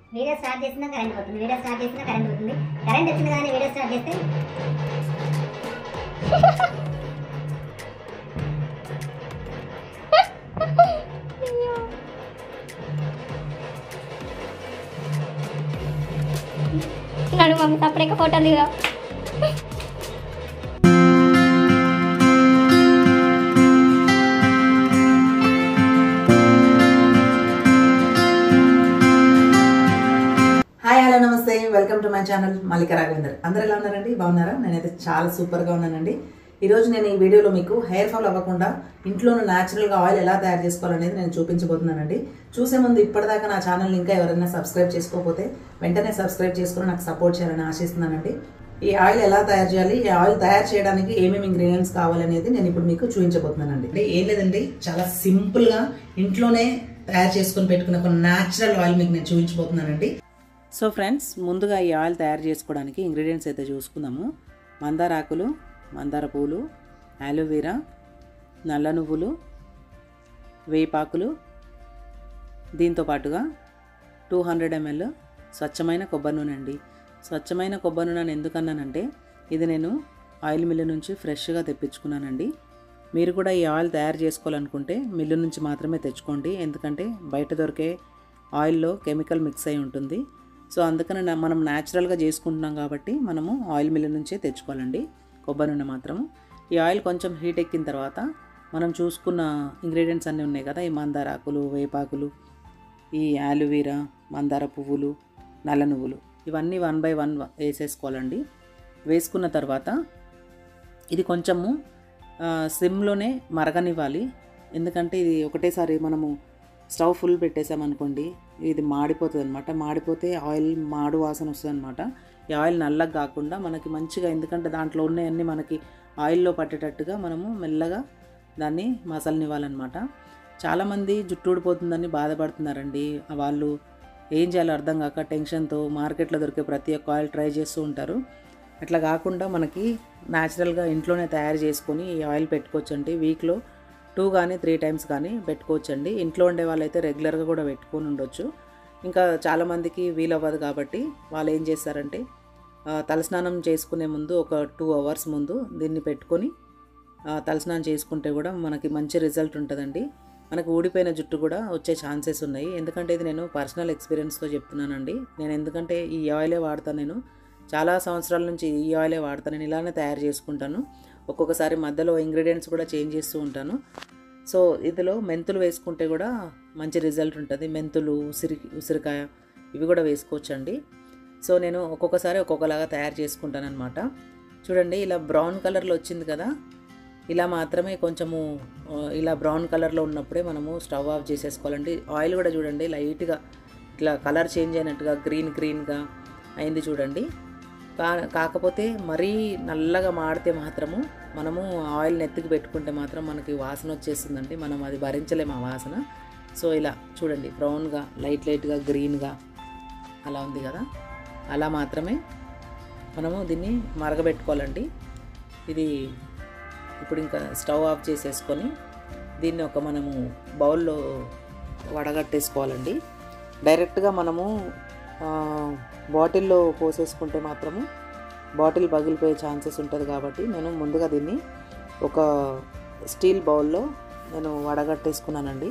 video start చేసినా current పోతుంది video start చేసినా కరెంట్ పోతుంది కరెంట్ వచ్చింది కానీ వీడియో స్టార్ట్ చేస్తే నడు మమ్మీ తప్పలేక ఫోటో దిగా hi hello namaste welcome to my channel Mallika Raghavender అందరు ఎలా ఉన్నారండి బాగున్నారా నేనైతే చాలా సూపర్గా ఉన్నానండి ఈరోజు నేను ఈ వీడియోలో మీకు హెయిర్ ఫాల్ అవ్వకుండా ఇంట్లోనే న్యాచురల్గా ఆయిల్ ఎలా తయారు చేసుకోవాలనేది నేను చూపించబోతున్నానండి చూసే ముందు ఇప్పటిదాకా నా ఛానల్ ఇంకా ఎవరైనా సబ్స్క్రైబ్ చేసుకోకపోతే వెంటనే సబ్స్క్రైబ్ చేసుకుని నాకు సపోర్ట్ చేయాలని ఆశిస్తున్నానండి ఈ ఆయిల్ ఎలా తయారు చేయాలి ఈ ఆయిల్ తయారు చేయడానికి ఏమేమి ఇంగ్రీడియంట్స్ కావాలనేది నేను ఇప్పుడు మీకు చూపించబోతున్నానండి అంటే ఏం లేదండి చాలా సింపుల్గా ఇంట్లోనే తయారు చేసుకుని పెట్టుకున్న ఒక న్యాచురల్ ఆయిల్ మీకు నేను చూపించబోతున్నానండి సో ఫ్రెండ్స్ ముందుగా ఈ ఆయిల్ తయారు చేసుకోవడానికి ఇంగ్రీడియంట్స్ అయితే చూసుకుందాము మందార ఆకులు మందార పూలు ఆలోవెరా నల్ల నువ్వులు వేపాకులు దీంతో పాటుగా టూ హండ్రెడ్ ఎంఎల్ స్వచ్ఛమైన కొబ్బరి నూనె అండి స్వచ్ఛమైన కొబ్బరి నూనె ఎందుకన్నానంటే ఇది నేను ఆయిల్ మిల్లు నుంచి ఫ్రెష్గా తెప్పించుకున్నానండి మీరు కూడా ఈ ఆయిల్ తయారు చేసుకోవాలనుకుంటే మిల్లు నుంచి మాత్రమే తెచ్చుకోండి ఎందుకంటే బయట దొరికే ఆయిల్లో కెమికల్ మిక్స్ అయి ఉంటుంది సో అందుకని నా- మనం న్యాచురల్గా చేసుకుంటున్నాం కాబట్టి మనము ఆయిల్ మిల్ నుంచే తెచ్చుకోవాలండి కొబ్బరి నూనె మాత్రము ఈ ఆయిల్ కొంచెం హీట్ ఎక్కిన తర్వాత మనం చూసుకున్న ఇంగ్రీడియంట్స్ అన్నీ ఉన్నాయి కదా ఈ మందార ఆకులు వేపాకులు ఈ ఆలువీరా మందార పువ్వులు నల్ల నువ్వులు ఇవన్నీ వన్ బై వన్ వేసేసుకోవాలండి వేసుకున్న తర్వాత ఇది కొంచెము ఆ, సిమ్లోనే మరగనివ్వాలి ఎందుకంటే ఇది ఒకటేసారి మనము స్టవ్ ఫుల్ పెట్టేసామనుకోండి ఇది మాడిపోతుంది అనమాట మాడిపోతే ఆయిల్ మాడు వాసన వస్తుంది అనమాట ఈ ఆయిల్ నల్లగా కాకుండా మనకి మంచిగా ఎందుకంటే దాంట్లో ఉన్నాయన్నీ మనకి ఆయిల్లో పట్టేటట్టుగా మనము మెల్లగా దాన్ని మసలనివ్వాలన్నమాట చాలామంది జుట్టు ఊడిపోతుందని బాధపడుతున్నారండి వాళ్ళు ఏం చేయాలో అర్థం కాక టెన్షన్తో మార్కెట్లో దొరికే ప్రతి ఒక్క ఆయిల్ ట్రై చేస్తూ ఉంటారు అట్లా కాకుండా మనకి న్యాచురల్గా ఇంట్లోనే తయారు చేసుకొని ఈ ఆయిల్ పెట్టుకోవచ్చండి వీక్లో టూ కానీ త్రీ టైమ్స్ కానీ పెట్టుకోవచ్చండి ఇంట్లో ఉండే వాళ్ళైతే రెగ్యులర్గా కూడా పెట్టుకొని ఉండొచ్చు ఇంకా చాలామందికి వీలవ్వదు కాబట్టి వాళ్ళు ఏం చేస్తారంటే ఆ, తలస్నానం చేసుకునే ముందు ఒక టూ అవర్స్ ముందు దీన్ని పెట్టుకొని ఆ, తలస్నానం చేసుకుంటే కూడా మనకి మంచి రిజల్ట్ ఉంటుందండి మనకు ఊడిపోయిన జుట్టు కూడా వచ్చే ఛాన్సెస్ ఉన్నాయి ఎందుకంటే ఇది నేను పర్సనల్ ఎక్స్పీరియన్స్తో చెప్తున్నానండి నేను ఎందుకంటే ఈ ఆయిలే వాడతాను నేను చాలా సంవత్సరాల నుంచి ఈ ఆయిలే వాడతాను నేను ఇలానే తయారు చేసుకుంటాను ఒక్కొక్కసారి మధ్యలో ఇంగ్రీడియంట్స్ కూడా చేంజ్ చేస్తూ ఉంటాను సో ఇందులో మెంతులు వేసుకుంటే కూడా మంచి రిజల్ట్ ఉంటుంది మెంతులు ఉసిరి ఉసిరికాయ ఇవి కూడా వేసుకోవచ్చండి సో నేను ఒక్కొక్కసారి ఒక్కొక్కలాగా తయారు చేసుకుంటాను అనమాట చూడండి ఇలా బ్రౌన్ కలర్లో వచ్చింది కదా ఇలా మాత్రమే కొంచెము ఆ, ఇలా బ్రౌన్ కలర్లో ఉన్నప్పుడే మనము స్టవ్ ఆఫ్ చేసేసుకోవాలండి ఆయిల్ కూడా చూడండి లైట్గా ఇట్లా కలర్ చేంజ్ అయినట్టుగా గ్రీన్ గ్రీన్గా అయింది చూడండి కా కాకపోతే మరీ నల్లగా మాడితే మాత్రము మనము ఆయిల్ నెత్తికి పెట్టుకుంటే మాత్రం మనకి వాసన వచ్చేస్తుందండి మనం అది భరించలేము ఆ వాసన సో ఇలా చూడండి బ్రౌన్గా లైట్ లైట్గా గ్రీన్గా అలా ఉంది కదా అలా మాత్రమే మనము దీన్ని మరగబెట్టుకోవాలండి ఇది ఇప్పుడు ఇంకా స్టవ్ ఆఫ్ చేసేసుకొని దీన్ని ఒక మనము బౌల్లో వడగట్టేసుకోవాలండి డైరెక్ట్గా మనము ఆ, బాటిల్లో పోసేసుకుంటే మాత్రము బాటిల్ పగిలిపోయే ఛాన్సెస్ ఉంటుంది కాబట్టి నేను ముందుగా దీన్ని ఒక స్టీల్ బౌల్లో నేను వడగట్టేసుకున్నానండి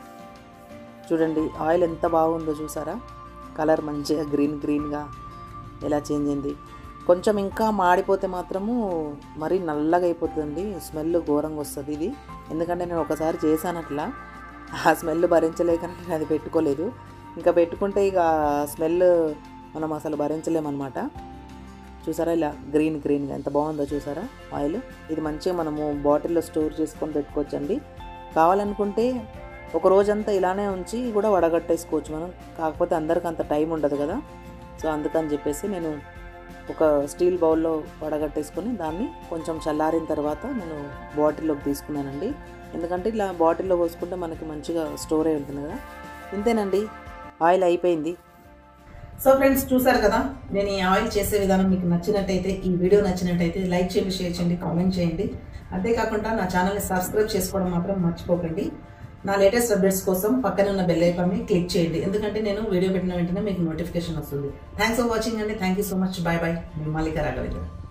చూడండి ఆయిల్ ఎంత బాగుందో చూసారా కలర్ మంచిగా గ్రీన్ గ్రీన్గా ఎలా చేంజ్ అయింది కొంచెం ఇంకా మాడిపోతే మాత్రము మరీ నల్లగా అయిపోతుంది స్మెల్ ఘోరంగా వస్తుంది ఇది ఎందుకంటే నేను ఒకసారి చేశాను అట్లా ఆ స్మెల్ భరించలేక నేను అది పెట్టుకోలేదు ఇంకా పెట్టుకుంటే ఇక స్మెల్ మనం అసలు భరించలేమన్నమాట చూసారా ఇలా గ్రీన్ గ్రీన్గా ఎంత బాగుందో చూసారా ఆయిల్ ఇది మంచిగా మనము బాటిల్లో స్టోర్ చేసుకొని పెట్టుకోవచ్చండి కావాలనుకుంటే ఒక రోజంతా ఇలానే ఉంచి కూడా వడగట్టేసుకోవచ్చు మనం కాకపోతే అందరికి అంత టైం ఉండదు కదా సో అందుకని చెప్పేసి నేను ఒక స్టీల్ బౌల్లో వడగట్టేసుకొని దాన్ని కొంచెం చల్లారిన తర్వాత నేను బాటిల్లోకి తీసుకున్నానండి ఎందుకంటే ఇలా బాటిల్లో పోసుకుంటే మనకి మంచిగా స్టోర్ అయి ఉంటుంది కదా ఇంతేనండి ఆయిల్ అయిపోయింది సో ఫ్రెండ్స్ చూసారు కదా నేను ఈ ఆయిల్ చేసే విధానం మీకు నచ్చినట్టయితే ఈ వీడియో నచ్చినట్టయితే లైక్ చేయండి షేర్ చేయండి కామెంట్ చేయండి అంతేకాకుండా నా ఛానల్ని సబ్స్క్రైబ్ చేసుకోవడం మాత్రం మర్చిపోకండి నా లేటెస్ట్ అప్డేట్స్ కోసం పక్కనే ఉన్న బెల్ ఐకాన్ని క్లిక్ చేయండి ఎందుకంటే నేను వీడియో పెట్టిన వెంటనే మీకు నోటిఫికేషన్ వస్తుంది థ్యాంక్స్ ఫర్ వాచింగ్ అండి thank you so much bye bye Mallika Raghavendra